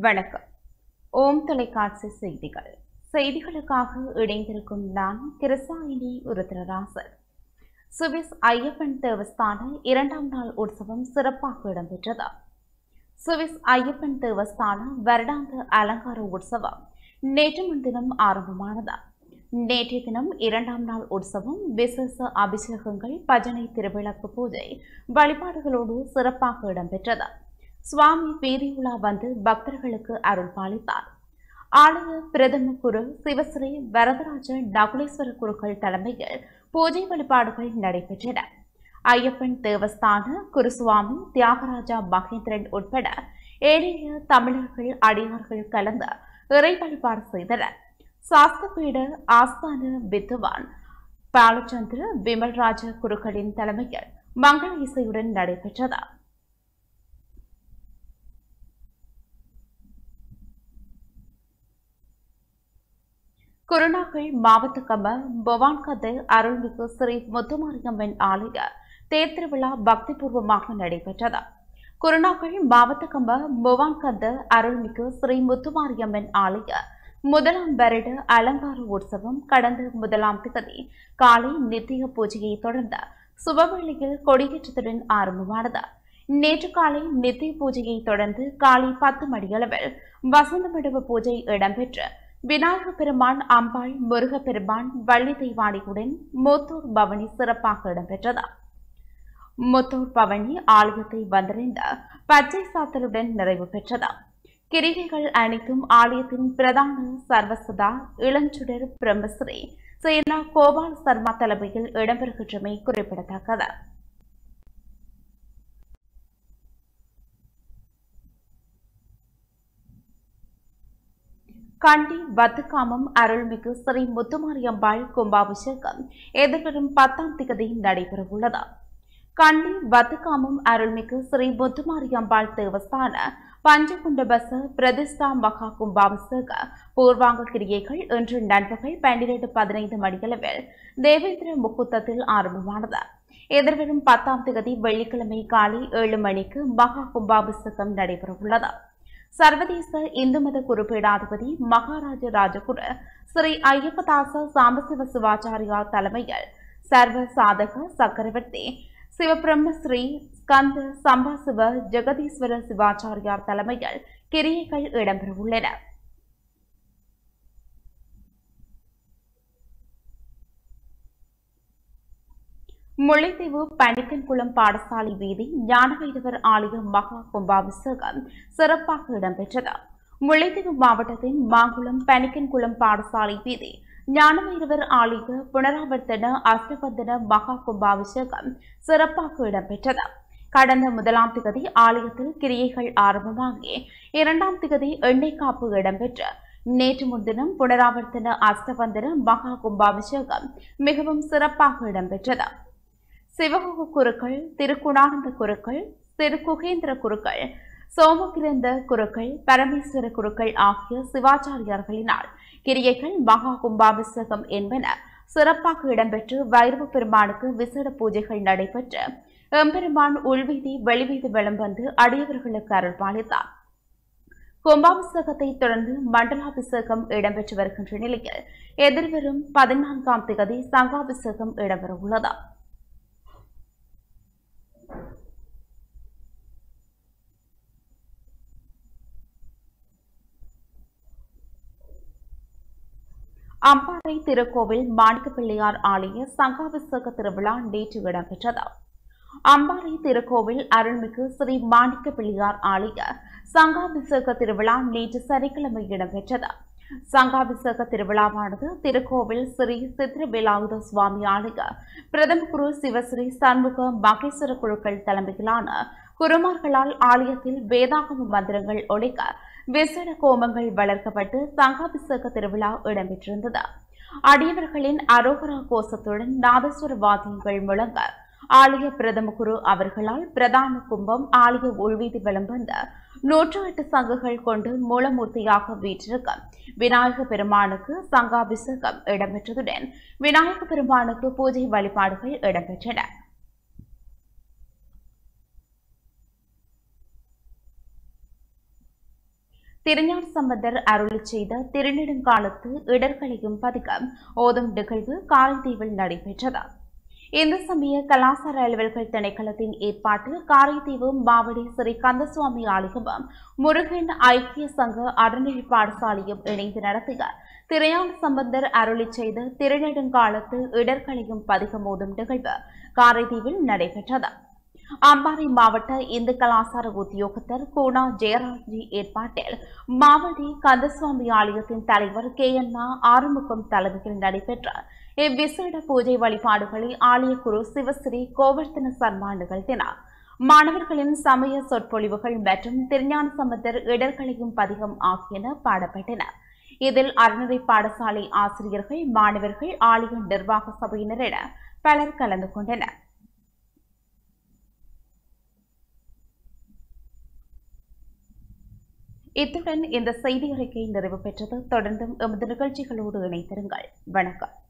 வணக்கம் ஓம் தொலைக்காட்சி செய்திகள் செய்திகளுக்காக இணைந்திருக்கும் நான் கிருசாயினி உருத்திரராசன் சுவிஸ் ஐயப்பன் தேவஸ்தான இரண்டாம் நாள் உற்சவம் சிறப்பாக இடம்பெற்றது சுவிஸ் ஐயப்பன் தேவஸ்தான வருடாந்த அலங்கார உற்சவம் நேற்று முன்தினம் ஆரம்பமானது நேற்றைய தினம் இரண்டாம் நாள் உற்சவம் விசேஷ அபிஷேகங்கள் பஜனை திருவிளக்கு பூஜை வழிபாடுகளோடு சிறப்பாக இடம்பெற்றது சுவாமி வீதியுலா வந்து பக்தர்களுக்கு அருள் பாலித்தார் ஆலய பிரதம குரு சிவஸ்ரீ வரதராஜ நகுலேஸ்வர குருக்கள் தலைமையில் பூஜை வழிபாடுகள் நடைபெற்றன ஐயப்பன் தேவஸ்தான குருசுவாமி தியாகராஜா மகேந்திரன் உட்பட ஏனைய தமிழர்கள் அடியார்கள் கலந்து இறை வழிபாடு செய்தனர் சாஸ்திரபீட ஆஸ்தான வித்துவான் பாலச்சந்திர விமல்ராஜ குருக்களின் தலைமையில் மங்கள இசையுடன் நடைபெற்றது குருநாகல் மாவட்டக்கம பவான்கதை அருள்மிகு ஸ்ரீ முத்துமாரியம்மன் ஆலய தேர்திருவிழா பக்திபூர்வமாக நடைபெற்றது குருநாகல் மாவட்டக்கம்ப பவான்கந்த அருள்மிகு ஸ்ரீ முத்துமாரியம்மன் ஆலய முதலாம் வருட அலங்கார உற்சவம் கடந்த முதலாம் திகதி காலை நித்திய பூஜையை தொடர்ந்து சுபவேளையில் கொடியேற்றத்துடன் ஆரம்பமானது நேற்று காலை நித்திய பூஜையை தொடர்ந்து காலை பத்து மணியளவில் வசந்தமிடுவு பூஜை இடம்பெற்று விநாயக பெருமான் அம்பாள் முருகப்பெருமான் வள்ளி தெய்வானியுடன் மூத்தூர் பவனி சிறப்பாக இடம்பெற்றது முத்தூர் பவனி ஆலயத்தை வந்தடைந்த பச்சை சாத்தலுடன் நிறைவு பெற்றது கிரிகைகள் அனைத்தும் ஆலயத்தின் பிரதான சர்வசதா இளஞ்சுடர் பிரம்மஸ்ரீ சேனா கோபால் சர்மா தலைமையில் இடம்பெறுகின்றமை குறிப்பிடத்தக்கது கண்டி வத்துக்காமம் அருள்மிகு ஸ்ரீ முத்துமாரியம்பாள் கும்பாபிஷேகம் எதிர்வரும் பத்தாம் திகதி நடைபெறவுள்ளது கண்டி வத்துக்காமம் அருள்மிகு ஸ்ரீ முத்துமாரியம்பாள் தேவஸ்தான பஞ்சகுண்டபச பிரதிஷ்டா மகா கும்பாபிஷேக பூர்வாங்க கிரியைகள் இன்று நண்பகல் பன்னிரண்டு பதினைந்து மணியளவில் தேவேந்திர முகூர்த்தத்தில் ஆரம்பமானது எதிர்வரும் பத்தாம் தேதி வெள்ளிக்கிழமை காலை ஏழு மணிக்கு மகா கும்பாபிஷேகம் நடைபெறவுள்ளது சர்வதேச இந்து மத குறிப்பீடாதிபதி மகாராஜ ராஜகுரு ஸ்ரீ ஐயப்பதாச சாம்பசிவ சிவாச்சாரியா தலைமையில் சர்வ சாதக சக்கரவர்த்தி சிவபிரம்மஸ்ரீ ஸ்கந்த சம்பாசிவ ஜெகதீஸ்வர சிவாச்சாரியார் தலைமையில் கிரியைகள் இடம்பெறவுள்ளன முல்லைத்தீவு பணிக்கன்குளம் பாடசாலை வீதி ஞானவைரவர் ஆலய மகா கும்பாபிஷேகம் சிறப்பாக இடம்பெற்றது முல்லைத்தீவு மாவட்டத்தின் மாங்குளம் பணிக்கன்குளம் பாடசாலை வீதி ஞானவைரவர் ஆலய புனராவர்த்தன அஷ்டபந்தன மகா கும்பாபிஷேகம் சிறப்பாக இடம்பெற்றது கடந்த முதலாம் திகதி ஆலயத்தில் கிரியைகள் ஆரம்பமாகி இரண்டாம் திகதி எண்ணெய் காப்பு இடம்பெற்று நேற்று முன்தினம் புனராவர்த்தன அஷ்டபந்தன மகா கும்பாபிஷேகம் மிகவும் சிறப்பாக இடம்பெற்றது சிவகுக குருக்கள் திருக்குணானந்த குருக்கள் திருக்குகேந்திர குருக்கள் சோமகிரந்த குருக்கள் பரமேஸ்வர குருக்கள் ஆகிய சிவாச்சாரியார்களினால் கிரியைகள் மகா கும்பாபிஷேகம் என்பன சிறப்பாக இடம்பெற்று வைரவ பெருமானுக்கு விசேட பூஜைகள் நடைபெற்று எம்பெருமான் உள்வீதி வெளிவீதி வலம் வந்து அடியவர்களுக்கு அருள் பாலித்தார் கும்பாபிஷேகத்தை தொடர்ந்து மண்டலாபிஷேகம் இடம்பெற்று வருகின்ற நிலையில் எதிர்வரும் பதினான்காம் திகதி சங்காபிஷேகம் இடம்பெறவுள்ளது அம்பாறை திருக்கோவில் மாணிக்கப்பிள்ளையார் ஆலய சங்காபிஷேக திருவிழா நேற்று இடம்பெற்றது அம்பாறை திருக்கோவில் அருள்மிகு ஸ்ரீ மாணிக்க பிள்ளையார் ஆலய சங்காபிஷேக திருவிழா நேற்று சனிக்கிழமை இடம்பெற்றது சங்காபிஷேக திருவிழாவானது திருக்கோவில் ஸ்ரீ சித்திரவேலாயுத சுவாமி ஆலய பிரதம குரு சிவஸ்ரீ சண்முக மகேஸ்வர குழுக்கள் தலைமையிலான குருமார்களால் ஆலயத்தில் வேதாகம மந்திரங்கள் ஒழிக்க விசேட கோமங்கள் வளர்க்கப்பட்டு சங்காபிஷேக திருவிழா இடம்பெற்றிருந்தது அடியவர்களின் அரோகரா கோஷத்துடன் நாதஸ்வர வாத்தியங்கள் முழங்க ஆலய பிரதம குரு அவர்களால் பிரதான கும்பம் ஆலய உள்வீதி வலம் வந்த நூற்று எட்டு சங்குகள் கொண்டு மூலமூர்த்தியாக வீற்றிருக்க விநாயக பெருமானுக்கு சங்காபிஷேகம் இடம்பெற்றதுடன் விநாயக பெருமானுக்கு பூஜை வழிபாடுகள் இடம்பெற்றன திருஞான சம்பந்தர் அருளி செய்த திருநெடுங்காலத்து இடர்களையும் பதிக்க ஓதும் நிகழ்வு காரைதீவில் நடைபெற்றது இந்து சமய கலாசார அலுவல்கள் திணைக்களத்தின் ஏற்பாட்டில் காரைதீவு மாவடி ஸ்ரீ கந்தசுவாமி ஆலயமும் முருகன் ஐக்கிய சங்க அறநிலை பாடசாலையும் இணைந்து நடத்திய திரையான சம்பந்தர் அருளி செய்த திருநெடுங்காலத்து இடர்களையும் பதிகம் ஓதும் நிகழ்வு காரைதீவில் நடைபெற்றது அம்பாறை மாவட்ட இந்து கலாசார உத்தியோகத்தர் கூனா ஜெயராஜி ஏற்பாட்டில் மாவடி கந்தசுவாமி ஆலயத்தின் தலைவர் கே என்னா ஆறுமுகம் தலைமையில் நடைபெற்ற இவ்விசேட பூஜை வழிபாடுகளை ஆலய குரு சிவஸ்ரீ கோவர்த்தன சர்மா நிகழ்த்தினார் மாணவர்களின் சமய சொற்பொழிவுகள் மற்றும் திருஞான சம்பந்தர் இடர்களையும் பதிகம் ஆகியன பாடப்பட்டன இதில் அறநிலை பாடசாலை ஆசிரியர்கள் மாணவர்கள் ஆலய நிர்வாக சபையினர் என பலர் கலந்து கொண்டனர் இத்துடன் இந்த செய்தி அறிக்கை நிறைவு பெற்றது தொடர்ந்தும் எமது நிகழ்ச்சிகளோடு இணைத்திருங்கள் வணக்கம்